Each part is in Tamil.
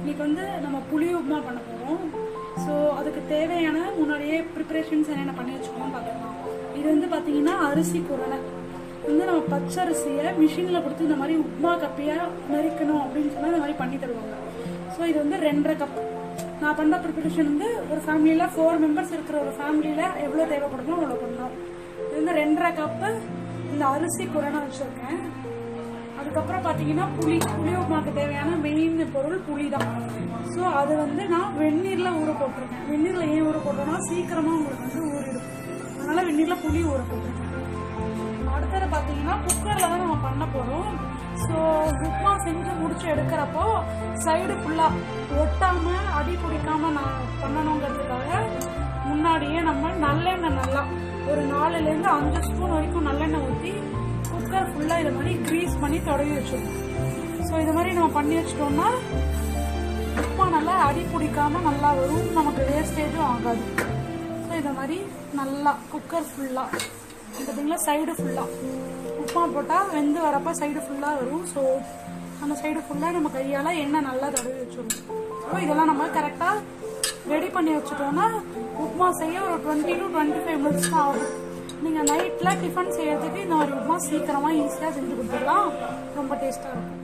இன்னைக்கு வந்து நம்ம புளி உப்புமா பண்ண போகிறோம் ஸோ அதுக்கு தேவையான முன்னாடியே ப்ரிப்பரேஷன்ஸ் என்னென்ன பண்ணி வச்சுக்கோன்னு பார்க்கலாம் இது வந்து பார்த்தீங்கன்னா அரிசி குரலை வந்து நம்ம பச்சை அரிசியை மிஷினில் கொடுத்து இந்த மாதிரி உப்புமா கப்பியாக நறுக்கணும் அப்படின்னு சொன்னால் இந்த மாதிரி பண்ணி தருவாங்க ஸோ இது வந்து ரெண்டரை கப் நான் பண்ண ப்ரிப்பரேஷன் வந்து ஒரு ஃபேமிலியில் ஃபோர் மெம்பர்ஸ் இருக்கிற ஒரு ஃபேமிலியில் எவ்வளோ தேவைப்படுமோ அவ்வளோ பண்ணோம் இது வந்து ரெண்டரை கப்பு இந்த அரிசி குரணை வச்சுருக்கேன் அதுக்கப்புறம் பார்த்தீங்கன்னா புளி புளி உப்புமாக்கு தேவையான மெயின் பொருள் புளி தான் ஸோ அது வந்து நான் வெந்நீரில் ஊற போட்டிருக்கேன் வெந்நீரில் ஏன் ஊற போட்டோம்னா சீக்கிரமாக உங்களுக்கு வந்து ஊறிடும் அதனால வெந்நீரில் புளி ஊற போட்டிருக்கேன் அடுத்தது பார்த்தீங்கன்னா குக்கரில் தான் நம்ம பண்ண போகிறோம் ஸோ உப்புமா செஞ்சு முடிச்சு எடுக்கிறப்போ சைடு ஃபுல்லாக ஒட்டாமல் அடி பிடிக்காம நான் பண்ணணுங்கிறதுக்காக முன்னாடியே நம்ம நல்லெண்ணெய் நல்லா ஒரு நாலுலேருந்து அஞ்சு ஸ்பூன் வரைக்கும் நல்லெண்ணெய் ஊற்றி குக்கர் ஃபுல்லாக இது மாதிரி க்ரீஸ் பண்ணி தொடவி வச்சிடணும் ஸோ இது மாதிரி நம்ம பண்ணி வச்சிட்டோம்னா உப்புமா நல்லா அடி பிடிக்காம நல்லா வரும் நமக்கு வேஸ்டேஜும் ஆகாது ஸோ இதை மாதிரி நல்லா குக்கர் ஃபுல்லாக பார்த்தீங்களா சைடு ஃபுல்லாக உப்புமா போட்டால் வெந்து வரப்போ சைடு ஃபுல்லாக வரும் ஸோ அந்த சைடு ஃபுல்லாக நம்ம கையால் எண்ணெய் நல்லா தடவி வச்சிடணும் ஸோ இதெல்லாம் நம்ம கரெக்டாக ரெடி பண்ணி வச்சுட்டோம்னா உப்புமா செய்ய ஒரு twenty to twenty five minutes தான் ஆகும் நீங்கள் நைட்டில் டிஃபன் செய்யறதுக்கு இந்த மாதிரி உப்புமா சீக்கிரமாக ஈஸியாக செஞ்சு கொடுத்துடலாம் ரொம்ப டேஸ்ட்டாக இருக்கும்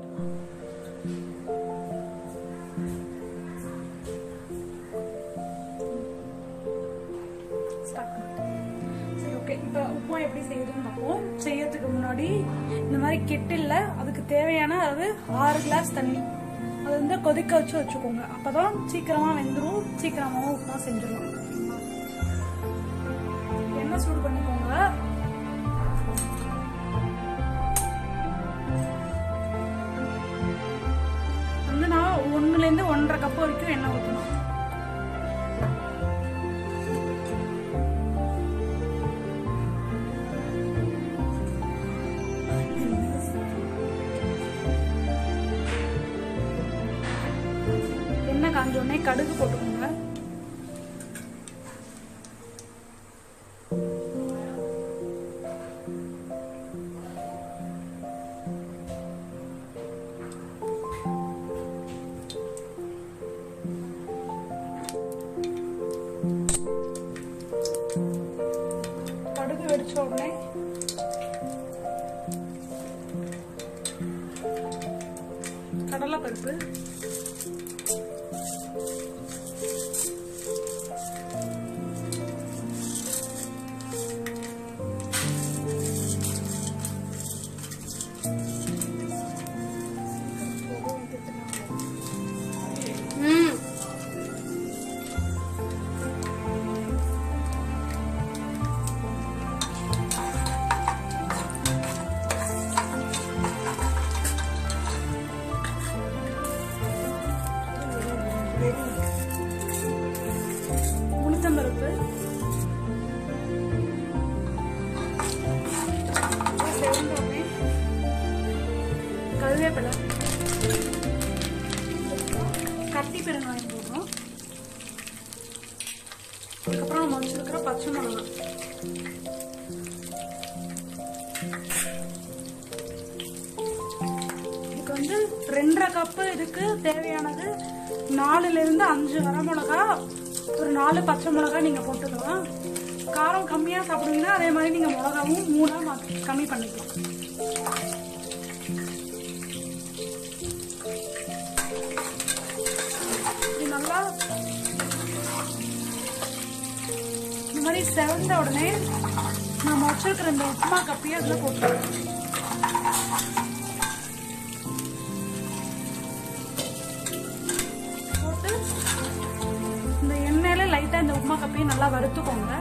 ஸ்டார்ட் சரி ஓகே இப்போ உப்புமா எப்படி செய்யுதுன்னு பார்ப்போம் செய்யறதுக்கு முன்னாடி இந்த மாதிரி கெட்டில்ல அதுக்கு தேவையான அதாவது ஆறு கிளாஸ் தண்ணி அது வந்து கொதிக்க வச்சு வச்சுக்கோங்க அப்பதான் சீக்கிரமா வெந்துடும் சீக்கிரமாவும் உப்புமா செஞ்சிடலாம் எண்ணெய் சூடு பண்ணிக்கோங்க வந்து நான் ஒன்னுலேருந்து ஒன்றரை கப் வரைக்கும் எண்ணெய் ஊற்றணும் எண்ணெய் காஞ்ச உடனே கடுகு போட்டுக்கோங்க கடுகு வெடிச்ச உடனே கடலைப்பருப்பு ம் உளுத்தம்பருப்பு செவந்த உடனே கருவேப்பிலை கட்டி பெருங்காயம் போடுறோம் அதுக்கப்புறம் நம்ம வச்சிருக்கிற பச்சை மிளகாய் இதுக்கு வந்து ரெண்டரை கப்பு இதுக்கு தேவையானது நாலுல இருந்து அஞ்சு வரமிளகா ஒரு நாலு பச்சை மிளகா நீங்க போட்டுக்கலாம் காரம் கம்மியா சாப்பிடுவீங்கன்னா அதே மாதிரி நீங்க மிளகாவும் மூணா மாத்தி- கம்மி பண்ணிக்கலாம் இது நல்லா இந்த மாதிரி செவந்த உடனே நம்ம வச்சிருக்கிற இந்த உப்புமா கப்பியை அதுல போட்டுருவோம் போட்டு இந்த எண்ணெயில லைட்டா இந்த உப்புமா கப்பியை நல்லா வறுத்துக்கோங்க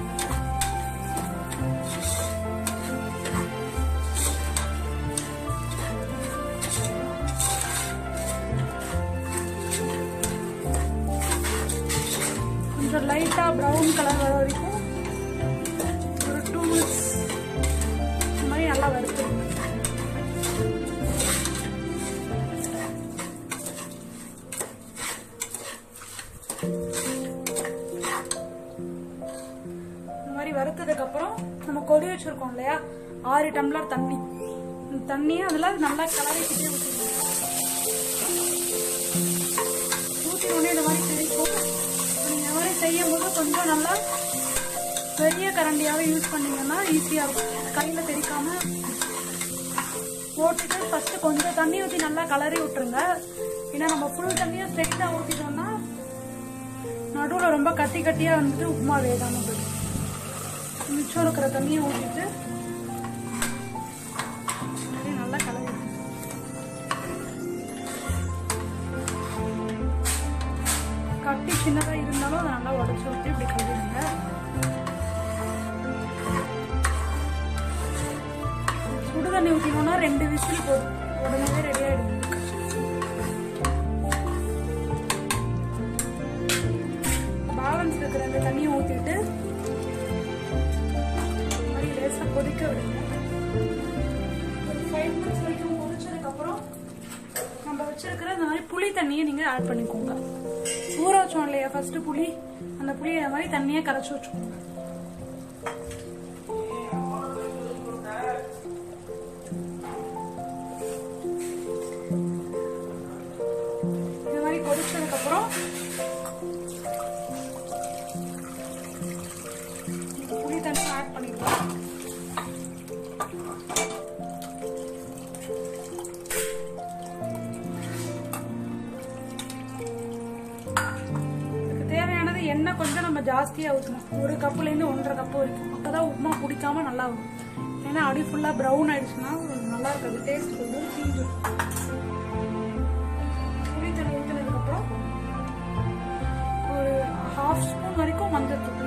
கொஞ்சம் லைட்டா ப்ரௌன் கலர் வர வரைக்கும் ஒரு டூ மினிட்ஸ் இந்த மாதிரி நல்லா வறுத்துருங்க இந்த மாதிரி வறுத்ததுக்கு அப்புறம் நம்ம கொதி வச்சிருக்கோம் இல்லையா ஆறு டம்ளர் தண்ணி இந்த தண்ணியை அதுல நல்லா கலரிக்கிட்டே ஊற்றிக்கணும் வச்சோடனே இந்த மாதிரி தெரிக்கும் நீங்க இந்த மாதிரி செய்யும் போது கொஞ்சம் நல்லா பெரிய கரண்டியாவே யூஸ் பண்ணீங்கன்னா ஈஸியா இருக்கும் கையில தெரிக்காம போட்டுட்டு ஃபர்ஸ்ட் கொஞ்சம் தண்ணி ஊற்றி நல்லா கலரி விட்டுருங்க ஏன்னா நம்ம ஃபுல் தண்ணியை ஸ்ட்ரெயிட்டாக ஊற்றிட்டோம்னா நடுவில் ரொம்ப கட்டி கட்டியாக வந்துட்டு உப்புமா வேகாம போயிடும் மிச்சம் இருக்கிற தண்ணியை ஊற்றிட்டு நல்லா கலரி விட்டுருங்க. கட்டி சின்னதாக இருந்தாலும் அதை நல்லா உடச்சி ஊற்றி இப்படி கழுவிடுங்க சுடு தண்ணி ஊற்றினோம்னா ரெண்டு விசில் போதும் உடனே ரெடி ஆகிடும் பேலன்ஸ் இருக்கிற அந்த தண்ணியை ஊற்றிட்டு மாதிரி லேசாக கொதிக்க விடுங்க ஒரு ஃபைவ் மினிட்ஸ் வரைக்கும் கொதிச்சதுக்கப்புறம் நம்ம வச்சிருக்கிற இந்த மாதிரி புளி தண்ணியை நீங்கள் ஆட் பண்ணிக்கோங்க ஊற வச்சோம் இல்லையா ஃபர்ஸ்ட் புளி அந்த புளியை இந்த மாதிரி தண்ணியை கரைச்சி வச்சுக்கோங்க இந்த மாதிரி கொதிச்சதுக்கு அப்புறம் புளி தண்ணி ஆட் பண்ணிக்கலாம் இதுக்கு தேவையானது எண்ணெய் கொஞ்சம் நம்ம ஜாஸ்தியாக ஊற்றணும் ஒரு கப்புலேருந்து ஒன்றரை கப்பு வரைக்கும் அப்பதான் உப்புமா பிடிக்காம நல்லா வரும் ஏன்னா அடி ஃபுல்லாக ப்ரௌன் ஆயிடுச்சுன்னா நல்லா இருக்காது டேஸ்ட் கொஞ்சம் தீஞ்சிடும் புளி தண்ணி ஊற்றினதுக்கப்புறம் ஒரு ஹாஃப் ஸ்பூன் வரைக்கும் மஞ்சள் தூள்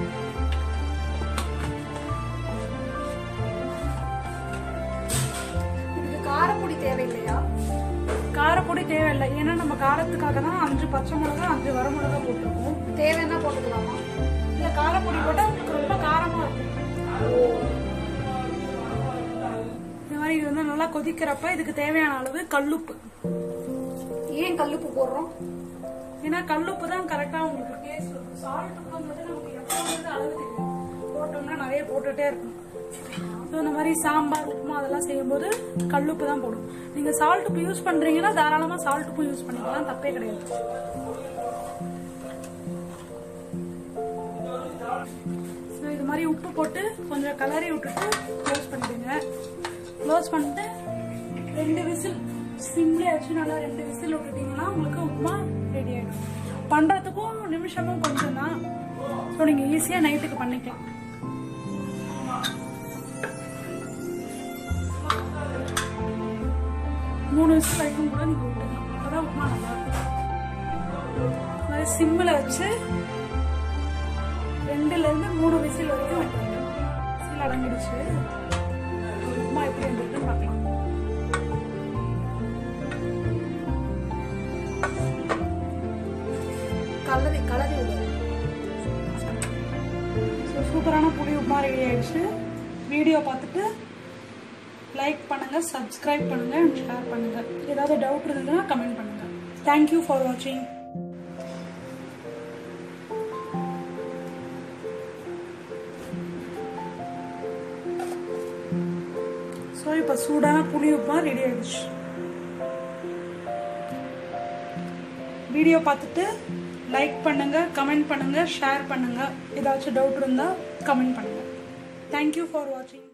இதுக்கு காரப்பொடி தேவையில்லையா காரப்பொடி தேவையில்லை ஏன்னா நம்ம காரத்துக்காக தான் அஞ்சு பச்சை மிளகா அஞ்சு வர மிளகா போட்டிருக்கோம் தேவைன்னா போட்டுக்கலாமா இல்ல காரப்பொடி போட்டா உங்களுக்கு ரொம்ப காரமா இருக்கும் இந்த மாதிரி இது வந்து நல்லா கொதிக்கிறப்ப இதுக்கு தேவையான அளவு கல்லுப்பு ஏன் கல்லுப்பு போடுறோம் ஏன்னா கல்லுப்பு தான் கரெக்டா உங்களுக்கு டேஸ்ட் இருக்கும் சால்ட் உப்புங்கிறது நமக்கு எப்போ வந்து அளவு தெரியும் போட்டோம்னா நிறைய போட்டுட்டே இருக்கும் ஸோ இந்த மாதிரி சாம்பார் உப்புமா அதெல்லாம் செய்யும்போது கல்லுப்பு தான் போடும் நீங்க சால்ட் உப்பு யூஸ் பண்றீங்கன்னா தாராளமா சால்ட் உப்பு யூஸ் பண்ணிக்கலாம் தப்பே கிடையாது ஸோ இது மாதிரி உப்பு போட்டு கொஞ்சம் கலரி விட்டுட்டு க்ளோஸ் பண்ணிடுங்க க்ளோஸ் பண்ணிட்டு ரெண்டு விசில் சிம்லேயே வச்சு நல்லா ரெண்டு விசில் விட்டுட்டீங்கன்னா உங்களுக்கு உப்புமா ரெடி ஆகிடும் பண்ணுறதுக்கும் நிமிஷமும் கொஞ்சம் தான் ஸோ நீங்கள் ஈஸியாக நைட்டுக்கு பண்ணிக்கலாம் மூணு விசில் வரைக்கும் கூட நீங்கள் விட்டுக்கலாம் அப்பதான் உப்புமா நல்லா இருக்கும் இந்த மாதிரி சிம்மில் வச்சு ரெண்டுல இருந்து மூணு விசில் வரைக்கும் வைக்கணும் விசில் அடங்கிடுச்சு உப்புமா எப்படி இருந்திருக்குன்னு பார்க்கலாம் கலரி கலரி விடு ஸோ சூப்பரான புளி உப்புமா ரெடி ஆயிடுச்சு வீடியோ பார்த்துட்டு லைக் பண்ணுங்க சப்ஸ்கிரைப் பண்ணுங்க and ஷேர் பண்ணுங்க ஏதாவது டவுட் இருந்ததுன்னா கமெண்ட் பண்ணுங்க தேங்க்யூ ஃபார் வாட்சிங் ஸோ இப்போ சூடான புளி உப்புமா ரெடி ஆயிடுச்சு வீடியோ பார்த்துட்டு லைக் பண்ணுங்க கமெண்ட் பண்ணுங்க ஷேர் பண்ணுங்க ஏதாச்சும் டவுட் இருந்தால் கமெண்ட் பண்ணுங்க தேங்க்யூ ஃபார் வாட்சிங்